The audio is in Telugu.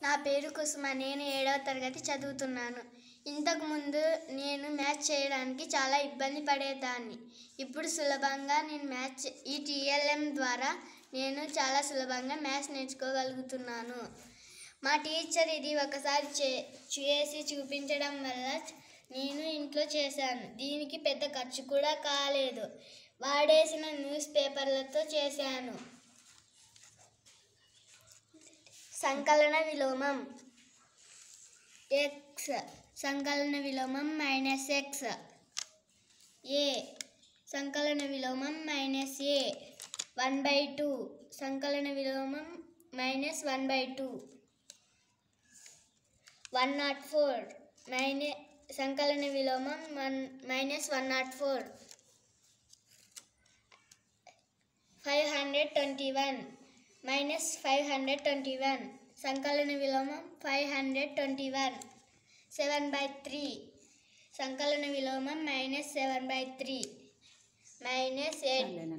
నా పేరు కుసుమ నేను ఏడవ తరగతి చదువుతున్నాను ఇంతకు ముందు నేను మ్యాథ్ చేయడానికి చాలా ఇబ్బంది పడేదాన్ని ఇప్పుడు సులభంగా నేను మ్యాథ్స్ ఈ టీఎల్ఎం ద్వారా నేను చాలా సులభంగా మ్యాథ్స్ నేర్చుకోగలుగుతున్నాను మా టీచర్ ఇది ఒకసారి చే చేసి చూపించడం వల్ల నేను ఇంట్లో చేశాను దీనికి పెద్ద ఖర్చు కూడా కాలేదు వాడేసిన న్యూస్ పేపర్లతో చేశాను సంకలన విలోమం ఎక్స్ సంకలన విలోమం మైనస్ ఎక్స్ ఏ సంకలన విలోమం minus A one by two సంకలన విలోమం minus one by two one not four మైనే సంకలన విలోమం one minus one not four five hundred twenty one minus five hundred twenty one సంకలన విలోమం five hundred twenty one seven by three సంకలన విలోమం minus seven by three minus eight